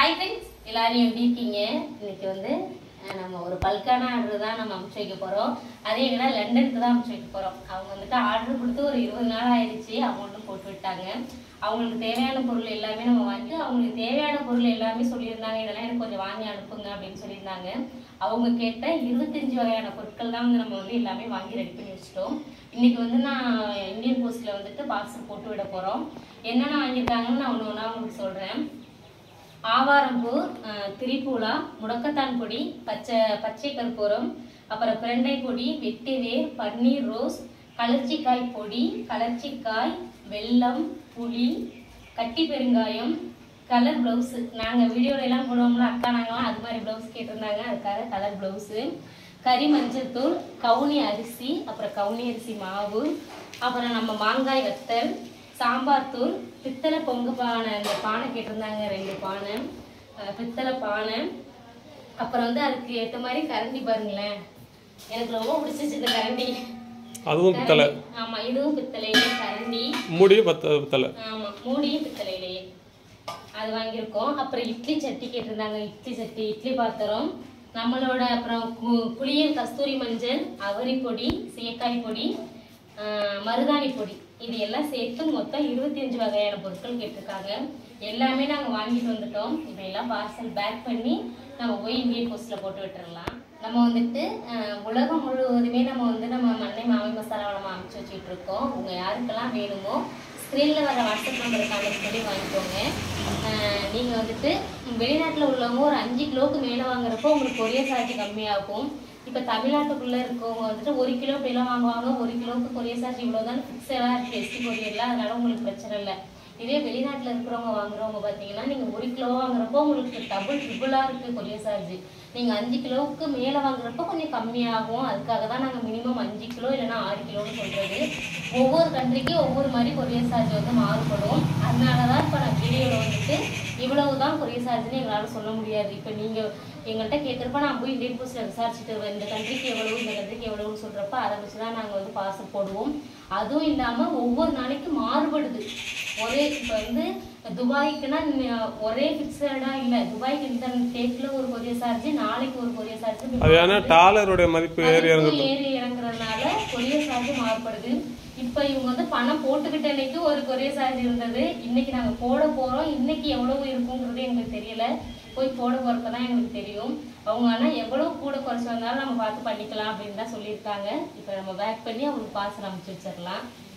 Hi friends எல்லாரும் எப்படி இருக்கீங்க இன்னைக்கு வந்து அஹ், நம்ம ஒரு பல்கான ஆர்டர் தான் நம்ம அமுச்சு வைக்க போகிறோம் அதே எங்கன்னா லண்டனுக்கு தான் அமுச்சு வைக்க போகிறோம் அவங்க வந்துட்டு ஆர்டர் கொடுத்து ஒரு இருபது நாள் ஆயிடுச்சு அமௌண்ட்டும் போட்டு விட்டாங்க அவங்களுக்கு தேவையான பொருள் எல்லாமே நம்ம வாங்கி அவங்களுக்கு தேவையான பொருள் எல்லாமே சொல்லியிருந்தாங்க இதெல்லாம் எனக்கு கொஞ்சம் வாங்கி அனுப்புங்க அப்படின்னு சொல்லியிருந்தாங்க அவங்க கேட்ட இருபத்தஞ்சு வகையான பொருட்கள் தான் வந்து நம்ம வந்து எல்லாமே வாங்கி ரெடி பண்ணி வச்சுட்டோம் இன்னைக்கு வந்து நான் இந்தியன் போஸ்ட்ல வந்துட்டு பார்சல் போட்டு விட போகிறோம் என்னென்ன வாங்கியிருக்காங்கன்னு நான் ஒன்று ஒன்றா உங்களுக்கு சொல்கிறேன் ஆவாரம்பூ அஹ், திரிபூலா முடக்கத்தான் பொடி பச்சை பச்சை கற்பூரம் அப்புறம் பிரண்டை பொடி வெட்டிவேர் பன்னீர் ரோஸ் கலர்ச்சிக்காய் பொடி கலர்ச்சிக்காய் வெல்லம் புளி கட்டி பெருங்காயம் கலர் ப்ளவுஸு நாங்கள் வீடியோல எல்லாம் போடுவோம்ல அக்கா நாங்களாம் அது மாதிரி ப்ளவுஸ் கேட்டிருந்தாங்க அதுக்காக கலர் ப்ளவுஸு கறி மஞ்சள் தூள் கவுனி அரிசி அப்புறம் கவுனி அரிசி மாவு அப்புறம் நம்ம மாங்காய் வத்தல் சாம்பார் தூள் பித்தளை பொங்கு பானை இந்த பானை கேட்டிருந்தாங்க ரெண்டு பானை அஹ் பித்தளை பானை அப்புறம் வந்து அதுக்கு ஏற்ற மாதிரி கரண்டி பாருங்களேன் எனக்கு ரொம்ப பிடிச்சிச்சு இந்த கரண்டி அதுவும் பித்தளை கரண்டி. ஆமா இதுவும் பித்தளையிலே கரண்டி மூடியும் பத்த பித்தளை ஆமா மூடியும் பித்தளையிலேயே அது வாங்கியிருக்கோம் அப்புறம் இட்லி சட்டி கேட்டிருந்தாங்க இட்லி சட்டி இட்லி பாத்திரம் நம்மளோட அப்புறம் கு- புளியல் கஸ்தூரி மஞ்சள் அவரி பொடி சீயக்காய் பொடி ஆஹ், மருதாணி பொடி இது எல்லாம் சேர்த்து மொத்தம் இருபத்தி அஞ்சு வகையான பொருட்கள் கேட்டிருக்காங்க எல்லாமே நாங்கள் வாங்கிட்டு வந்துட்டோம் இதையெல்லாம் பார்சல் பேக் பண்ணி நம்ம போய் இந்தியன் போஸ்ட்டில் போட்டு விட்டுறலாம் நம்ம வந்துட்டு ஆஹ், உலகம் முழுவதுமே நம்ம வந்து நம்ம மண்ணை மாவை மசாலாவை நம்ம அமைச்சு வச்சுட்டு இருக்கோம் உங்கள் யாருக்கெல்லாம் வேணுமோ ஸ்க்ரீனில் வர வாட்ஸ்அப் நம்பருக்கு கான்டெக்ட் பண்ணி வாங்கிக்கோங்க நீங்கள் வந்துட்டு வெளிநாட்டில் உள்ளவங்க ஒரு அஞ்சு கிலோவுக்கு மேலே வாங்குறப்போ உங்களுக்கு கொரியர் சார்ஜ் கம்மியாகும் இப்போ தமிழ்நாட்டுக்குள்ளே இருக்கவங்க வந்துட்டு ஒரு கிலோ இப்படிலாம் வாங்குவாங்க ஒரு கிலோவுக்கு கொரியர் சார்ஜ் இவ்வளோ தான் ஃபிக்ஸடாக இருக்குது எஸ்டி கொரியரில் அதனால உங்களுக்கு பிரச்சனை இல்லை இதே வெளிநாட்டில் இருக்கிறவங்க வாங்குறவங்க பார்த்தீங்கன்னா நீங்கள் ஒரு கிலோ வாங்குறப்போ உங்களுக்கு டபுள் ட்ரிபிளாக இருக்குது கொரியர் சார்ஜ் நீங்கள் அஞ்சு கிலோவுக்கு மேலே வாங்குறப்போ கொஞ்சம் கம்மியாகும் அதுக்காக தான் நாங்கள் மினிமம் அஞ்சு கிலோ இல்லைன்னா ஆறு கிலோன்னு சொல்கிறது ஒவ்வொரு கண்ட்ரிக்கும் ஒவ்வொரு மாதிரி கொரியர் சார்ஜ் வந்து மாறுபடும் அதனால தான் இப்போ நான் வீடியோவில் வந்துட்டு இவ்வளவு தான் கொரியர் சார்ஜ்னு எங்களால் சொல்ல முடியாது இப்போ நீங்கள் எங்கள்கிட்ட கேட்குறப்ப நான் போய் இந்தியன் போஸ்ட்டில் விசாரிச்சுட்டு வருவேன் இந்த கண்ட்ரிக்கு எவ்வளவு இந்த கண்ட்ரிக்கு எவ்வளவுன்னு சொல்கிறப்ப அதை வச்சு தான் நாங்கள் வந்து பார்சல் போடுவோம் அதுவும் இல்லாமல் ஒவ்வொரு நாளைக்கு மாறுபடுது ஒரே இப்போ வந்து துபாய்க்குன்னா ந- ஒரே ஃபிக்ஸடாக இல்லை துபாய்க்கு இந்த டேட்டில் ஒரு கொரியர் சார்ஜ் நாளைக்கு ஒரு கொரியர் சார்ஜ் அது ஏன்னா டாலருடைய மதிப்பு ஏறி அதுக்கும் இறங்குது ஏறி இறங்குறதுனால கொரியர் சார்ஜ் மாறுபடுது இப்போ இவங்க வந்து பணம் போட்டுக்கிட்ட அன்னைக்கு ஒரு கொரியர் சார்ஜ் இருந்தது இன்னைக்கு நாங்க போட போறோம் இன்னைக்கு எவ்வளவு இருக்குங்கிறது எங்களுக்கு தெரியல போய் போட போறப்ப தான் எங்களுக்கு தெரியும் அவங்க ஆனா எவ்வளவு கூட குறைச்சு வந்தாலும் நம்ம பார்த்து பண்ணிக்கலாம் அப்படின்னு தான் சொல்லியிருக்காங்க இப்போ நம்ம பேக் பண்ணி அவங்களுக்கு பார்சல் அமைச்சு வச்சிடலாம்